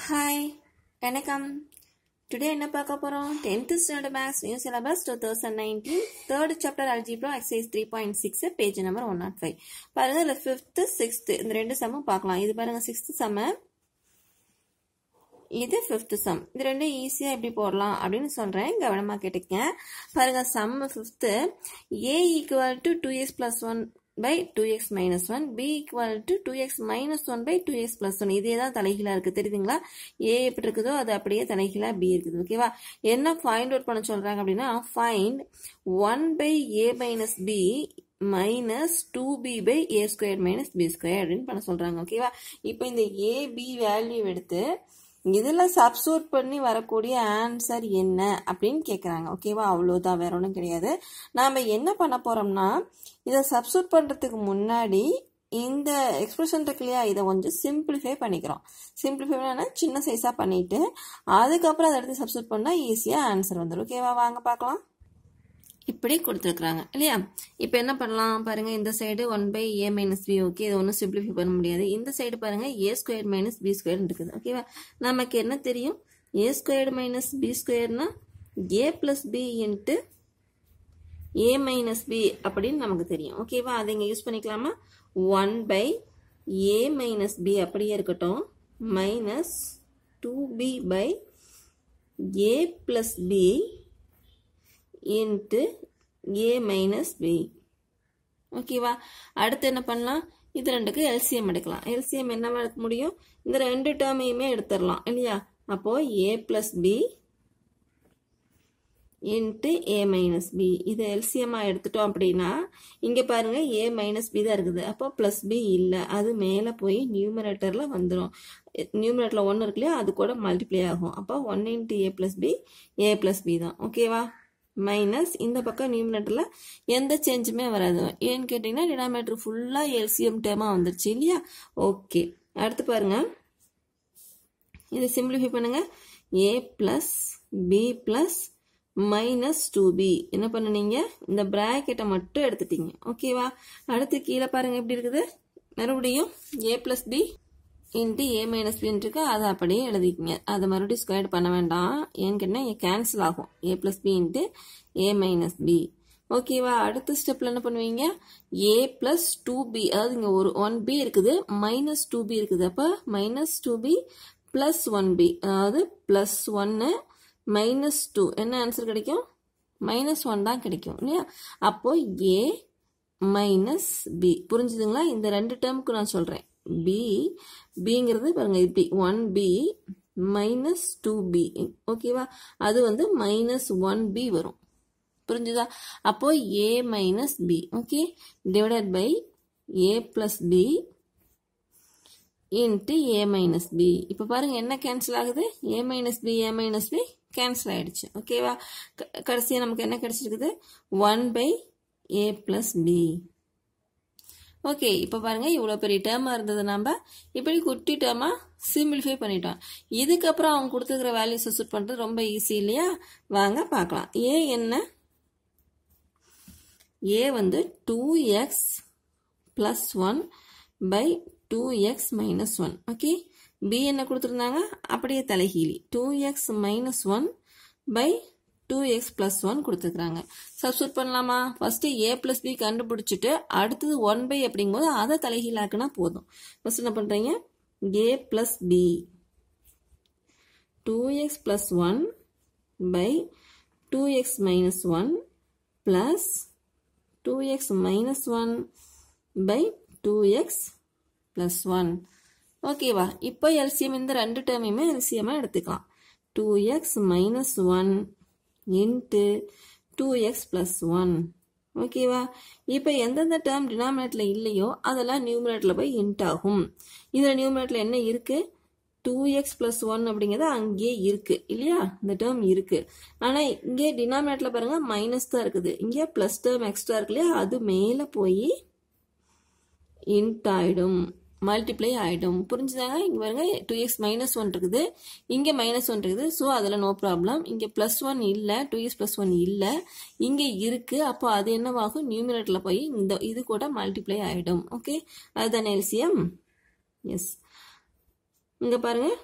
hi வணக்கம் today என்ன பார்க்க போகிறோம் tenth standard maths new syllabus two thousand nineteen third chapter algebra exercise three point six page number one naught five பாருங்க இதில் fifth sixth இந்த ரெண்டு சம்மும் பார்க்கலாம் இது பாருங்க சிக்ஸ்த்து சம்ம இது ஃபிஃப்த்து சம் இது ரெண்டும் ஈஸியாக எப்படி போடலாம் அப்படின்னு சொல்கிறேன் கவனமாக கேட்டுக்கங்க பாருங்க sum fifth A equal to two X plus one by two X minus one B equal to two X minus one by two X plus one இதே தான் தலைகீழாக இருக்குது தெரியுதுங்களா ஏ எப்படி இருக்குதோ அது அப்படியே தலைகீழாக பி இருக்குது ஓகேவா என்ன ஃபைண்ட் அவுட் பண்ண சொல்கிறாங்க அப்படின்னா find one by A minus B minus two B by A square minus B square அப்படின்னு பண்ண சொல்கிறாங்க ஓகேவா இப்போ இந்த ஏபி வேல்யூ எடுத்து இதில் சப்ஸ்டியூட் பண்ணி வரக்கூடிய ஆன்சர் என்ன அப்படின்னு கேட்குறாங்க ஓகேவா அவ்வளோதான் வேற ஒன்றும் கிடையாது நாம் என்ன பண்ண போகிறோம்னா இதை சப்ஸ்டியூட் பண்ணுறதுக்கு முன்னாடி இந்த எக்ஸ்பிரஷன் இருக்கு இல்லையா இதை கொஞ்சம் சிம்பிளிஃபை பண்ணிக்கிறோம் சிம்பிளிஃபை பண்ணா சின்ன சைஸாக பண்ணிவிட்டு அதுக்கப்புறம் அதை எடுத்து சப்ஸ்டியூட் பண்ணால் ஈஸியாக ஆன்சர் வந்துடும் ஓகேவா வாங்க பார்க்கலாம் இப்படி கொடுத்துருக்குறாங்க இல்லையா இப்போ என்ன பண்ணலாம் பாருங்க இந்த side one by A minus B okay இது ஒன்றும் சிம்பிளிஃபை பண்ண முடியாது இந்த சைடு பாருங்க A square minus B square இருக்குது ஓகேவா நமக்கு என்ன தெரியும் ஏ ஸ்கொயர்டு மைனஸ் பி ஸ்கொயர்னா A plus B into A minus B அப்படின்னு நமக்கு தெரியும் ஓகேவா அதை இங்கே யூஸ் பண்ணிக்கலாமா one by A minus B அப்படியே இருக்கட்டும் minus two B by A plus B into A minus B ஓகேவா அடுத்து என்ன பண்ணலாம் இது ரெண்டுக்கு எல்சிஎம் எடுக்கலாம் எல்சிஎம் என்னவா எடுக்க முடியும் இந்த ரெண்டு டேர்மையுமே எடுத்துடலாம் இல்லையா அப்போ A plus B into A minus B இது எல்சிஎம்மாக எடுத்துட்டோம் அப்படின்னா இங்கே பாருங்கள் ஏ மைனஸ் பி தான் இருக்குது அப்போ ப்ளஸ் பி இல்லை அது மேலே போய் நியூமரேட்டரில் வந்துடும் நியூமரேட்டரில் ஒன்று இருக்கு இல்லையா அது கூட மல்டிப்ளை ஆகும் அப்போ one into A plus B A plus B தான் ஓகேவா மைனஸ் இந்த பக்கம் நியூமினேட்டரில் எந்த சேஞ்சுமே வராது ஏன்னு கேட்டிங்கன்னா டினாமினேட்டர் ஃபுல்லாக எல்சிஎம் டேமாக வந்துருச்சு இல்லையா ஓகே அடுத்து பாருங்க இது சிம்பிளிஃபை பண்ணுங்க A plus B plus minus two B என்ன பண்ணுனீங்க இந்த ப்ராக்கெட்டை மட்டும் எடுத்துட்டீங்க ஓகேவா அடுத்து கீழே பாருங்க எப்படி இருக்குது மறுபடியும் A plus B into A minus பின்னு இருக்கு அதை அப்படியே எழுதிக்கிங்க அதை மறுபடியும் ஸ்கொயர் பண்ண வேண்டாம் ஏன்னு கேட்டால் கேன்சல் ஆகும் A plus B into A minus B ஓகேவா அடுத்த ஸ்டெப்பில் என்ன பண்ணுவீங்க ஏ ப்ளஸ் டூ பி அதாவது இங்கே ஒரு ஒன் பி இருக்குது மைனஸ் டூ பி இருக்குது அப்போ minus two B plus one B அதாவது ப்ளஸ் ஒன்று மைனஸ் டூ என்ன ஆன்சர் கிடைக்கும் மைனஸ் ஒன் தான் கிடைக்கும் இல்லையா அப்போ ஏ மைனஸ் பி புரிஞ்சுதுங்களா இந்த ரெண்டு டேர்முக்கு நான் சொல்கிறேன் பி பிங்கிறது பாருங்க இப்படி one B minus two B ஓகேவா அது வந்து மைனஸ் ஒன் பி வரும் புரிஞ்சுதா அப்போ A minus B okay divided by A plus B into A minus B இப்போ பாருங்க என்ன கேன்சல் ஆகுது A minus B A minus B cancel ஆயிடுச்சு ஓகேவா கடைசியாக நமக்கு என்ன கிடைச்சிருக்குது one by A plus B okay இப்போ பாருங்க இவ்வளோ பெரிய டேர்மாக இருந்தது நம்ம இப்படி குட்டி டேர்மாக சிம்பிளிஃபை பண்ணிட்டோம் இதுக்கப்புறம் அவங்க கொடுத்துருக்கிற வேல்யூ சப்ஸ்டியூட் பண்ணுறது ரொம்ப ஈஸி இல்லையா வாங்க பார்க்கலாம் ஏ என்ன ஏ வந்து two X plus one by two X minus one okay B என்ன கொடுத்துருந்தாங்க அப்படியே தலைகீழி two X minus one by two X plus one கொடுத்துருக்குறாங்க சப்ஸ்டியூட் பண்ணலாமா ஃபஸ்ட்டு ஏ ப்ளஸ் பி கண்டுபிடிச்சிட்டு அடுத்தது ஒன் பை அப்படிங்கும்போது அதை தலைகீழாக்குனா போதும் ஃபஸ்ட் என்ன பண்ணுறீங்க A plus B two X plus one by two X minus one plus two X minus one by two X plus one ஓகேவா இப்போ எல்சிஎம் இந்த ரெண்டு டேர்மையுமே எல்சிஎம்மாக எடுத்துக்கலாம் two X minus one into two X plus one ஓகேவா இப்போ எந்தெந்த டேர்ம் டினாமினேட்டில் இல்லையோ அதெல்லாம் நியூமினேட்டில் போய் இன்ட் ஆகும் இதில் நியூமினேட்டில் என்ன இருக்குது டூ எக்ஸ் ப்ளஸ் ஒன் அப்படிங்கிறது அங்கேயே இருக்குது இல்லையா இந்த டேர்ம் இருக்குது ஆனால் இங்கே டினாமினேட்டில் பாருங்கள் மைனஸ் தான் இருக்குது இங்கே ப்ளஸ் டேர்ம் எக்ஸ்ட்ரா இருக்கு இல்லையா அது மேலே போய் இன்ட் ஆகிடும் மல்டிப்ளை ஆகிடும் புரிஞ்சுதாங்க இங்கே பாருங்க டூ எக்ஸ் மைனஸ் ஒன் இருக்குது இங்கே மைனஸ் ஒன் இருக்குது ஸோ அதில் நோ ப்ராப்ளம் இங்கே ப்ளஸ் ஒன் இல்லை டூ எக்ஸ் ப்ளஸ் ஒன் இல்லை இங்கே இருக்குது அப்போ அது என்னவாகும் நியூமினேட்டில் போய் இந்த இது கூட மல்டிப்ளை ஆகிடும் ஓகே அதுதானே எல்சிஎம் எஸ் இங்கே பாருங்கள்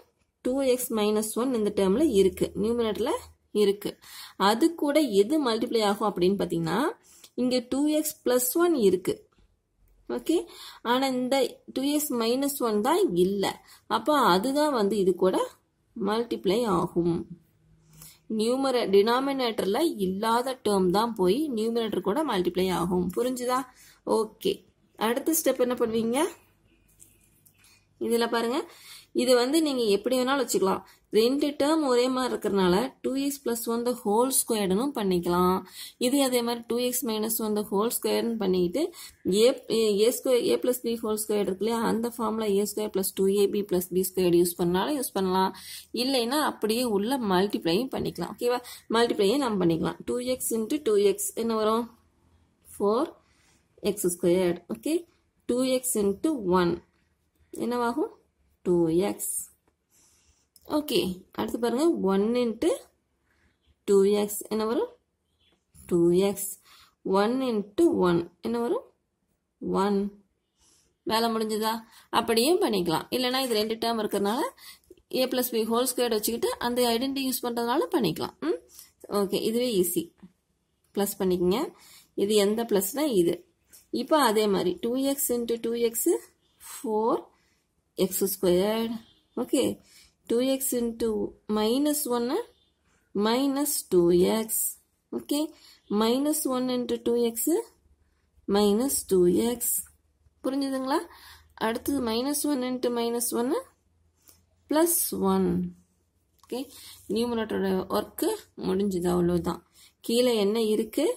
டூ எக்ஸ் மைனஸ் ஒன் இந்த டேர்மில் இருக்குது நியூமினேட்டரில் இருக்குது அது கூட எது மல்டிப்ளை ஆகும் அப்படின்னு பார்த்தீங்கன்னா இங்கே டூ எக்ஸ் ப்ளஸ் ஒன் இருக்குது ஓகே ஆனால் இந்த டூ எக்ஸ் மைனஸ் ஒன் தான் இல்லை அப்போ அதுதான் வந்து இது கூட மல்டிப்ளை ஆகும் நியூமரே டினாமினேட்டரில் இல்லாத டேர்ம் தான் போய் நியூமினேட்டர் கூட மல்டிப்ளை ஆகும் புரிஞ்சுதா ஓகே அடுத்த ஸ்டெப் என்ன பண்ணுவீங்க இதில் பாருங்க இது வந்து நீங்கள் எப்படி வேணாலும் வச்சுக்கலாம் ரெண்டு டேர்ம் ஒரே மாதிரி இருக்கிறனால two X plus one the whole ஸ்கொயர்டுன்னு பண்ணிக்கலாம் இது அதே மாதிரி two X minus one the whole ஸ்கொயர்னு பண்ணிக்கிட்டு A A square A plus B whole square இருக்கு இல்லையா அந்த ஃபார்மில் A square plus two AB plus B square use பண்ணாலும் யூஸ் பண்ணலாம் இல்லைன்னா அப்படியே உள்ள மல்டிப்ளையும் பண்ணிக்கலாம் ஓகேவா மல்டிப்ளையும் நம்ம பண்ணிக்கலாம் two X into two X என்ன வரும் four X squared okay two X into one என்னவாகும் டூ எக்ஸ் ஓகே அடுத்து பாருங்க ஒன் இன்ட்டு டூ எக்ஸ் என்ன வரும் two X one into one என்ன வரும் ஒன் வேலை முடிஞ்சதா அப்படியும் பண்ணிக்கலாம் இல்லைனா இது ரெண்டு டேர்ம் இருக்கிறதுனால A plus B whole square வச்சுக்கிட்டு அந்த ஐடென்டி யூஸ் பண்ணுறதுனால பண்ணிக்கலாம் ம் ஓகே இதுவே ஈஸி ப்ளஸ் பண்ணிக்கங்க இது எந்த ப்ளஸ்னால் இது இப்போ அதே மாதிரி two X into two X four X squared okay two X into minus ஒன்று minus two X okay minus one into two X minus two X புரிஞ்சுதுங்களா அடுத்தது மைனஸ் ஒன் இன்ட்டு மைனஸ் ஒன்று ப்ளஸ் ஒன் ஓகே நியூமரேட்டரோட work முடிஞ்சுது அவ்வளோதான் கீழே என்ன இருக்குது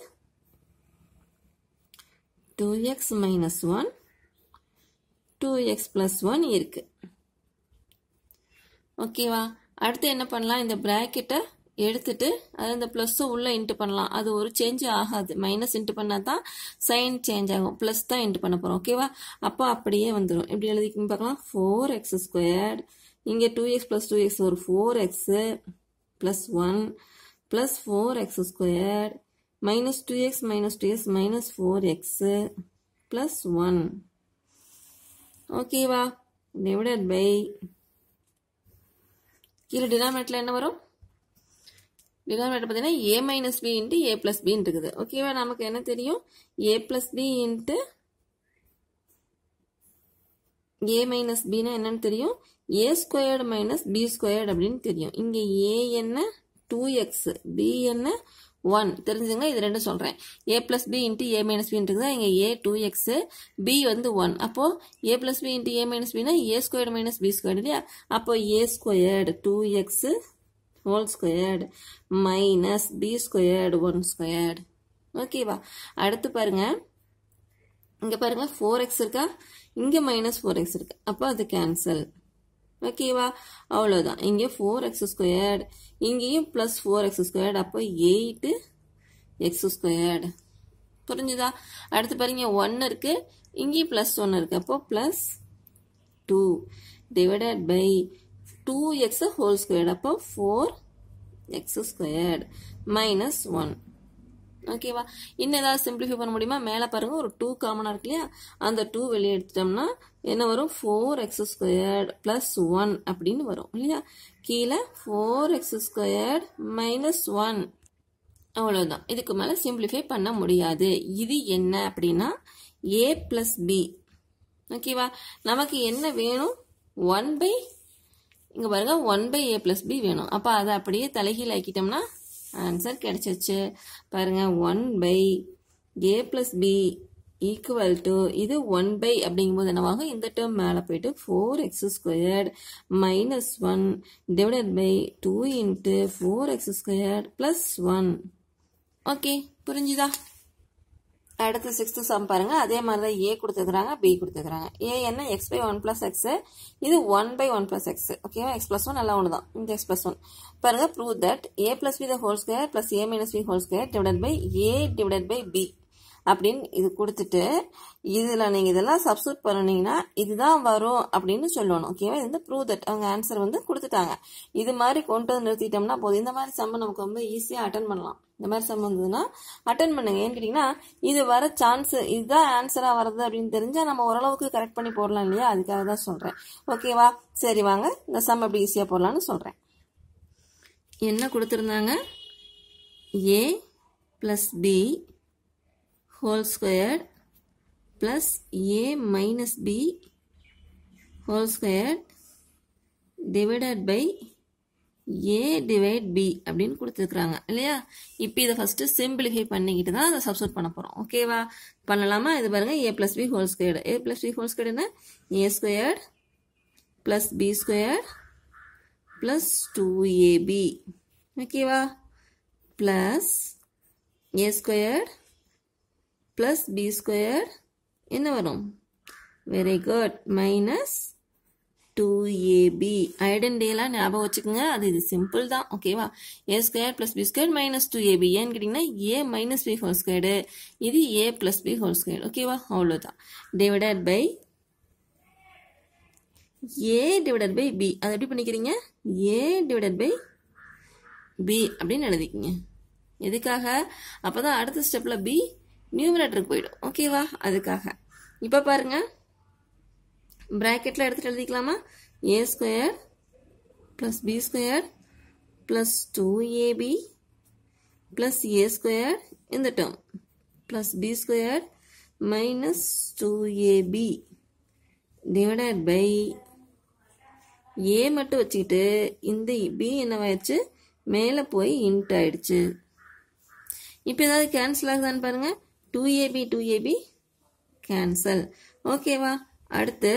two X minus one two X plus one இருக்கு ஓகேவா அடுத்து என்ன பண்ணலாம் இந்த ப்ராக்கெட்டை எடுத்துட்டு அது இந்த ப்ளஸ்ஸை உள்ளே இன்ட்டு பண்ணலாம் அது ஒரு சேஞ்ச் ஆகாது மைனஸ் இன்ட்டு பண்ணால் தான் சைன் சேஞ்ச் ஆகும் ப்ளஸ் தான் இன்ட்டு பண்ண போகிறோம் ஓகேவா அப்போ அப்படியே வந்துடும் எப்படி எழுதிக்கணும் பார்க்கலாம் ஃபோர் எக்ஸ் ஸ்கொயர்ட் இங்கே two X plus two X ஒரு four X plus one plus four X squared minus two X minus two X minus four X plus one ஓகேவா டிவைடட் பை கீழே டினாமினேட்டில் என்ன வரும் டினாமினேட்டர் பார்த்தீங்கன்னா A minus B into A plus பின்னு இருக்குது ஓகேவா நமக்கு என்ன தெரியும் ஏ plus B into A minus பின்னா என்னன்னு தெரியும் A squared minus B squared அப்படின்னு தெரியும் இங்கே ஏ என்ன டூ எக்ஸ் பி என்ன ஒன் தெரிஞ்சுங்க இது ரெண்டும் சொல்கிறேன் A plus B into A minus B இருக்குது இங்கே ஏ டூ எக்ஸு பி வந்து ஒன் அப்போது A plus B into A minus பினா A squared minus B squared இல்லையா அப்போ A squared two X whole squared minus B squared one squared ஓகேவா அடுத்து பாருங்க இங்கே பாருங்க ஃபோர் எக்ஸ் இருக்கா இங்கே மைனஸ் ஃபோர் எக்ஸ் இருக்கு அப்போ அது கேன்சல் ஓகேவா அவ்வளோதான் இங்கே ஃபோர் எக்ஸ் ஸ்கொயர்டு இங்கேயும் ப்ளஸ் ஃபோர் எக்ஸ் ஸ்கொயர்டு அப்போ எயிட்டு எக்ஸ் ஸ்கொயர்டு புரிஞ்சுதா அடுத்து பாருங்க ஒன்று இருக்கு இங்கேயும் ப்ளஸ் ஒன்று இருக்கு அப்போ plus two divided by two X whole squared அப்போ four X squared minus one ஓகேவா இன்னும் ஏதாவது சிம்பிளிஃபை பண்ண முடியுமா மேலே பாருங்க ஒரு டூ காமனாக இருக்கு இல்லையா அந்த டூ வெளியே எடுத்துட்டோம்னா என்ன வரும் four X squared plus one அப்படின்னு வரும் இல்லையா கீழே four X squared minus one அவ்வளோதான் இதுக்கு மேலே சிம்பிளிஃபை பண்ண முடியாது இது என்ன அப்படின்னா ஏ ப்ளஸ் பி ஓகேவா நமக்கு என்ன வேணும் ஒன் பை இங்கே பாருங்க one by A plus B வேணும் அப்போ அதை அப்படியே தலைகீழ் ஆக்கிட்டோம்னா ஆன்சர் கிடைச்சிருச்சு பாருங்க one by A plus B equal to இது ஒன் பை அப்படிங்கும்போது என்னவாகும் இந்த டேர்ம் மேலே போயிட்டு four X squared minus one divided by two into four X squared plus one okay புரிஞ்சுதா அடுத்து சிக்ஸ்த்து சம் பாருங்க அதே மாதிரி தான் ஏ கொடுத்துக்கிறாங்க பி கொடுத்துக்கிறாங்க ஏ என்ன X by one plus X இது one by one plus X ஓகேவா எக்ஸ் பிளஸ் ஒன் எல்லாம் ஒன்று தான் இந்த எக்ஸ் பிளஸ் ஒன் பாருங்க prove that A plus B the whole square plus A minus B whole square divided by A divided by B அப்படின்னு இது கொடுத்துட்டு இதில் நீங்கள் இதெல்லாம் சப்ஸ்டியூட் பண்ணினீங்கன்னா இதுதான் வரும் அப்படின்னு சொல்லணும் ஓகேவா இது வந்து ப்ரூவ் தட் அவங்க ஆன்சர் வந்து கொடுத்துட்டாங்க இது மாதிரி கொண்டு வந்து நிறுத்திட்டோம்னா போதும் இந்த மாதிரி சம்ம நமக்கு ரொம்ப ஈஸியாக அட்டன் பண்ணலாம் இந்த மாதிரி சம் வந்ததுன்னா அட்டன் பண்ணுங்க ஏன்னு கேட்டிங்கன்னா இது வர சான்ஸ் இதுதான் ஆன்சராக வருது அப்படின்னு தெரிஞ்சால் நம்ம ஓரளவுக்கு கரெக்ட் பண்ணி போடலாம் இல்லையா அதுக்காக தான் சொல்கிறேன் ஓகேவா சரி வாங்க இந்த சம் எப்படி ஈஸியாக போடலான்னு சொல்கிறேன் என்ன கொடுத்துருந்தாங்க A plus B whole square plus A minus B whole square divided by A divide B அப்படின்னு கொடுத்துருக்குறாங்க இல்லையா இப்போ இதை ஃபஸ்ட்டு சிம்பிளிஃபை பண்ணிக்கிட்டு தான் அதை சப்ஸ்டியூட் பண்ண போகிறோம் ஓகேவா பண்ணலாமா இது பாருங்கள் A plus B whole squared A plus B whole ஸ்கொயர்டுன்னா A squared plus B square plus two AB ஓகேவா plus A square plus B square என்ன வரும் very good minus two AB ஐடென்டியெல்லாம் ஞாபகம் வச்சுக்கோங்க அது இது சிம்பிள் தான் ஓகேவா A square plus B square minus two AB ஏன்னு கேட்டிங்கன்னா A minus B whole squared இது A plus B whole square ஓகேவா அவ்வளோதான் divided by A divided by B அது எப்படி பண்ணிக்கிறீங்க ஏ டிவைடட் பை பி அப்படின்னு எழுதிக்கிங்க எதுக்காக அப்போ தான் அடுத்த ஸ்டெப்பில் பி நியூமரேட்டருக்கு போயிடும் ஓகேவா அதுக்காக இப்போ பாருங்க ப்ராக்கெட்டில் எடுத்துகிட்டு எழுதிக்கலாமா A square plus B square plus two AB plus A square இந்த term plus B square minus two AB divided by A மட்டும் வச்சுக்கிட்டு இந்த பி என்னவாயிடுச்சு மேலே போய் இன்ட் ஆயிடுச்சு இப்போ ஏதாவது கேன்சல் ஆகுதான்னு பாருங்க two AB two AB cancel ஓகேவா அடுத்து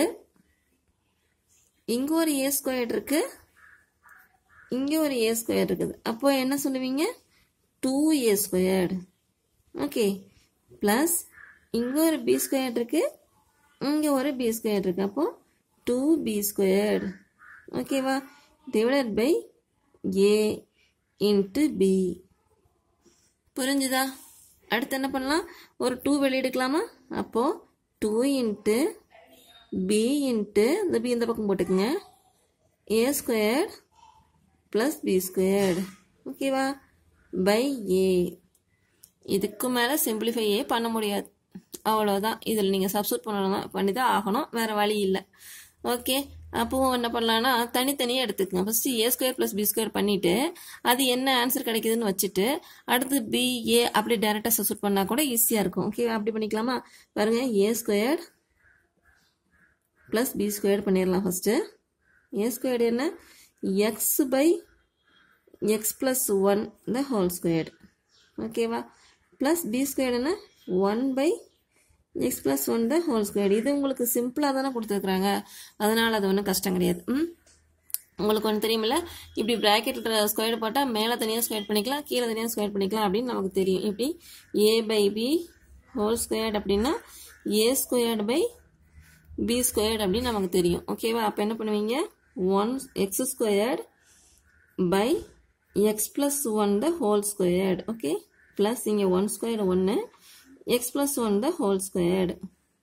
இங்கே ஒரு ஏ ஸ்கொயர் இருக்கு இங்கே ஒரு ஏ ஸ்கொயர் இருக்குது அப்போ என்ன சொல்லுவீங்க two A squared okay plus இங்கே ஒரு பி ஸ்கொயர் இருக்கு இங்கே ஒரு பி ஸ்கொயர் இருக்கு அப்போ two B squared okay divided by A into B புரிஞ்சுதா அடுத்து என்ன பண்ணலாம் ஒரு டூ வெளியே எடுக்கலாமா அப்போது டூ இன்ட்டு பி இன்ட்டு இந்த பி இந்த பக்கம் போட்டுக்குங்க A square plus B squared okay by A இதுக்கு மேலே சிம்பிளிஃபையே பண்ண முடியாது அவ்வளோதான் இதில் நீங்கள் சப்ஸ்டியூட் பண்ணணும் பண்ணி தான் ஆகணும் வேறு வழி இல்லை ஓகே அப்போவும் என்ன பண்ணலான்னா தனித்தனியாக எடுத்துக்கங்க first A square plus B square பண்ணிவிட்டு அது என்ன ஆன்சர் கிடைக்குதுன்னு வச்சுட்டு அடுத்து பி ஏ அப்படி டேரெக்டாக சப்ஸ்டியூட் பண்ணால் கூட ஈஸியாக இருக்கும் ஓகே அப்படி பண்ணிக்கலாமா பாருங்கள் A square plus B square பண்ணிடலாம் ஃபஸ்ட்டு ஏ ஸ்கொயர் என்ன X by X plus one the whole square okay plus B square என்ன one by X plus one the whole square இது உங்களுக்கு சிம்பிளாக தானே கொடுத்துருக்குறாங்க அதனால் அது ஒன்றும் கஷ்டம் கிடையாது ம் உங்களுக்கு ஒன்று தெரியுமில்ல இப்படி ப்ராக்கெட்டில் ஸ்கொயர் போட்டால் மேலே தனியாக ஸ்கொயர் பண்ணிக்கலாம் கீழே தனியாக ஸ்கொயர் பண்ணிக்கலாம் அப்படின்னு நமக்கு தெரியும் இப்படி A by B whole squared அப்படின்னா A squared by B squared அப்படின்னு நமக்கு தெரியும் ஓகேவா அப்போ என்ன பண்ணுவீங்க one X squared by X plus one the whole squared okay plus இங்கே ஒன் ஸ்கொயர் ஒன்று X plus one the whole squared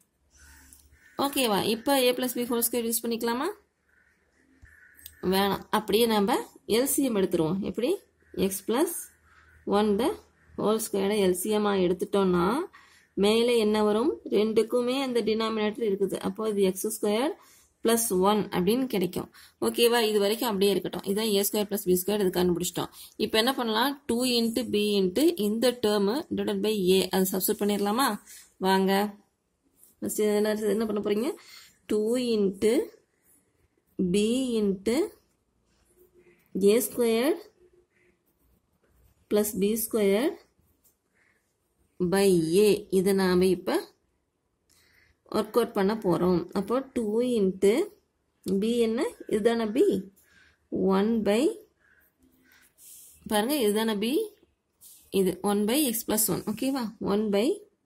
ஓகேவா இப்போ A plus B whole square use பண்ணிக்கலாமா வேணாம் அப்படியே நம்ம எல்சிஎம் எடுத்துருவோம் எப்படி X plus one the whole ஸ்கொயரை எல்சிஎம்மாக எடுத்துட்டோம்னா மேலே என்ன வரும் ரெண்டுக்குமே அந்த டினாமினேட்டர் இருக்குது அப்போ இது எக்ஸ் ஸ்கொயர் ப்ளஸ் ஒன் அப்படின்னு கிடைக்கும் ஓகேவா இது வரைக்கும் அப்படியே இருக்கட்டும் இதான் A square plus B square இது கண்டுபிடிச்சிட்டோம் இப்போ என்ன பண்ணலாம் டூ இன்ட்டு பி இன்ட்டு இந்த டேர்மு டிவைட் பை ஏ அது சப்ஸ்டியூட் பண்ணிடலாமா வாங்க ஃபஸ்ட்டு என்ன என்ன பண்ண போகிறீங்க two into B into A square plus B square by A இதை நாம் இப்போ ஒர்க் அவுட் பண்ண போகிறோம் அப்போ டூ இன்ட்டு பி என்ன இதுதானே பி ஒன் பை பாருங்கள் இதுதானே பி இது one by X plus one ஓகேவா one by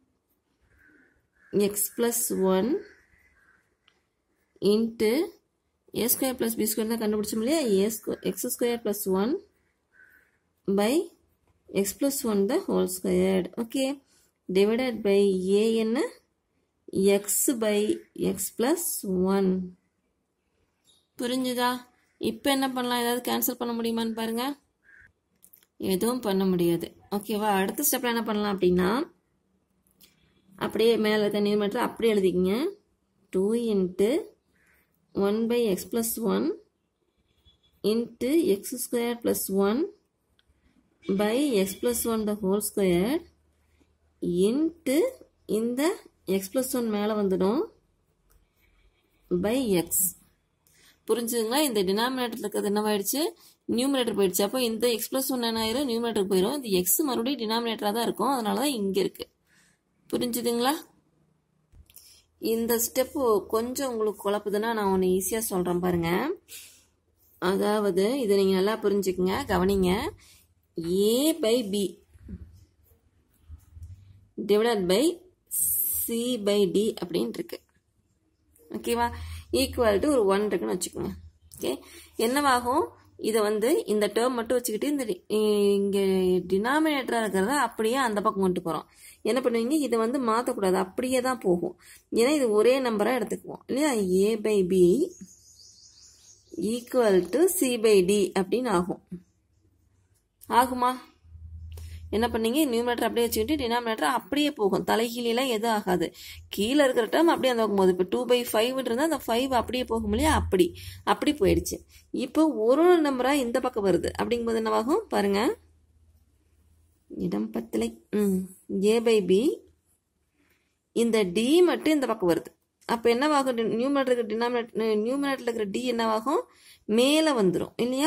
X plus one into A square plus B square தான் கண்டுபிடிச்சோம் இல்லையா A square X square plus one by X plus one the whole squared okay divided by A என்ன X by X plus one புரிஞ்சுதா இப்போ என்ன பண்ணலாம் ஏதாவது cancel பண்ண முடியுமான்னு பாருங்க எதுவும் பண்ண முடியாது ஓகேவா அடுத்த ஸ்டெப்பில் என்ன பண்ணலாம் அப்படின்னா அப்படியே மேலே இருக்க நியூமரேட்டர் அப்படியே எழுதிக்கங்க two into one by X plus one into X square plus one by X plus one the whole square into இந்த எக்ஸ் ப்ளஸ் ஒன் மேலே வந்துடும் பை எக்ஸ் புரிஞ்சுதுங்களா இந்த டினாமினேட்டரில் இருக்கிறது என்னவாயிடுச்சு நியூமரேட்டர் போயிடுச்சு அப்போ இந்த எக்ஸ் ப்ளஸ் ஒன் என்ன ஆயிரும் நியூமரேட்டர் போயிடும் இந்த எக்ஸ் மறுபடியும் டினாமினேட்டராக தான் இருக்கும் அதனால தான் இங்கே இருக்குது புரிஞ்சுதுங்களா இந்த ஸ்டெப்பு கொஞ்சம் உங்களுக்கு குழப்புதுன்னா நான் ஒன்று ஈஸியாக சொல்கிறேன் பாருங்க அதாவது இதை நீங்கள் நல்லா புரிஞ்சுக்குங்க கவனிங்க A by B divided by C by D அப்படின்னு இருக்கு ஓகேவா ஈக்குவல் டு ஒரு ஒன் இருக்குன்னு வச்சுக்கோங்க ஓகே என்னவாகும் இதை வந்து இந்த டேர்ம் மட்டும் வச்சுக்கிட்டு இந்த இங்கே டினாமினேட்டராக இருக்கிறத அப்படியே அந்த பக்கம் கொண்டு போகிறோம் என்ன பண்ணுவீங்க இதை வந்து மாற்றக்கூடாது அப்படியே தான் போகும் ஏன்னா இது ஒரே நம்பராக எடுத்துக்குவோம் இல்லையா A by B equal to C by D அப்படின்னு ஆகும் ஆகுமா என்ன பண்ணீங்க நியூமரேட்டர் அப்படியே வச்சுக்கிட்டு டினாமினேட்டர் அப்படியே போகும் தலைகீழெல்லாம் எதுவும் ஆகாது கீழே இருக்கிற டேர்ம் அப்படியே அந்த போகும்போது இப்போ டூ பை ஃபைவ் இருந்தால் அந்த ஃபைவ் அப்படியே போகும் இல்லையா அப்படி அப்படி போயிடுச்சு இப்போ ஒரு ஒரு நம்பராக இந்த பக்கம் வருது அப்படிங்கும்போது என்னவாகும் பாருங்க இடம் பத்திலை ம் ஏ பை பி இந்த டி மட்டும் இந்த பக்கம் வருது அப்போ என்னவாகும் நியூமரேட்டருக்கு டினாமினேட் நியூமரேட்டரில் இருக்கிற டி என்னவாகும் மேலே வந்துடும் இல்லையா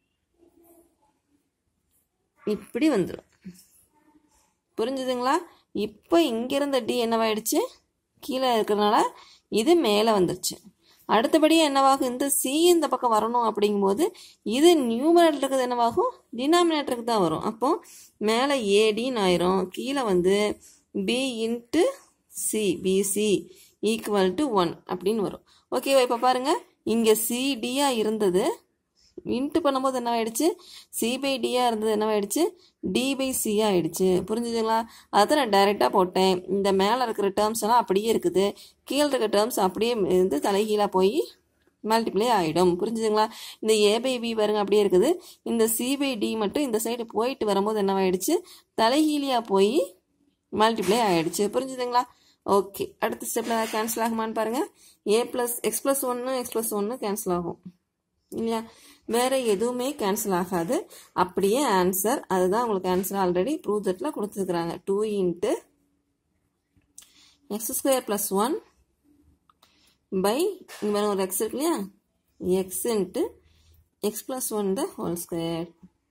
இப்படி வந்துடும் புரிஞ்சுதுங்களா இப்போ இங்கே இருந்த டி என்னவாயிடுச்சு கீழே இருக்கிறனால இது மேலே வந்துருச்சு அடுத்தபடியாக என்னவாகும் இந்த சி இந்த பக்கம் வரணும் அப்படிங்கும்போது இது நியூமரேட்டர் இருக்கிறது என்னவாகும் டினாமினேட்டருக்கு தான் வரும் அப்போ மேலே ஏடின்னு ஆயிரும் கீழே வந்து B into C BC equal to one அப்படின்னு வரும் ஓகேவா இப்போ பாருங்கள் இங்கே சிடியாக இருந்தது இன்ட்டு பண்ணும்போது என்ன ஆயிடுச்சு சி பை டியாக இருந்தது என்ன ஆயிடுச்சு டி பை சியாக ஆயிடுச்சு புரிஞ்சுதுங்களா அதை நான் டைரெக்டாக போட்டேன் இந்த மேலே இருக்கிற டேர்ம்ஸ் எல்லாம் அப்படியே இருக்குது கீழே இருக்கிற டேர்ம்ஸ் அப்படியே வந்து தலைகீழாக போய் மல்டிப்ளை ஆகிடும் புரிஞ்சுதுங்களா இந்த ஏ பை பி பாருங்க அப்படியே இருக்குது இந்த சி பை டி மட்டும் இந்த சைடு போயிட்டு வரும்போது என்ன ஆயிடுச்சு தலைகீழியாக போய் மல்டிப்ளை ஆகிடுச்சு புரிஞ்சுதுங்களா ஓகே அடுத்த ஸ்டெப்பில் கேன்சல் ஆகுமான்னு பாருங்கள் ஏ ப்ளஸ் எக்ஸ் ப்ளஸ் ஒன்று எக்ஸ் ப்ளஸ் ஒன்று கேன்சல் ஆகும் இல்லையா வேற எதுவுமே கேன்சல் ஆகாது அப்படியே ஆன்சர் அதுதான் உங்களுக்கு ஆன்சர் ஆல்ரெடி ப்ரூவ் தட்டில் கொடுத்துருக்குறாங்க two into X square plus one by இங்கே ஒரு எக்ஸ் இருக்கு இல்லையா X into X plus one the whole square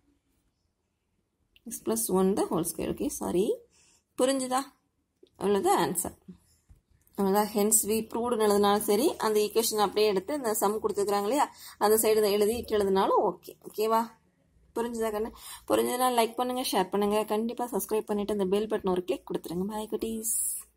X plus one the whole square okay sorry புரிஞ்சுதா அவ்வளோதான் ஆன்சர் அவ்வளோதான் ஹென்ஸ் வி ப்ரூவ்டுன்னு எழுதினாலும் சரி அந்த ஈக்குவேஷன் அப்படியே எடுத்து இந்த சம் கொடுத்துருக்குறாங்க இல்லையா அந்த சைடு எழுதிட்டு எழுதினாலும் ஓகே ஓகேவா புரிஞ்சுதா கண்ணு புரிஞ்சதுனா லைக் பண்ணுங்கள் ஷேர் பண்ணுங்கள் கண்டிப்பாக சப்ஸ்கிரைப் பண்ணிவிட்டு அந்த பெல் பட்டன் ஒரு கிளிக் கொடுத்துருங்க பாய் குட்டீஸ்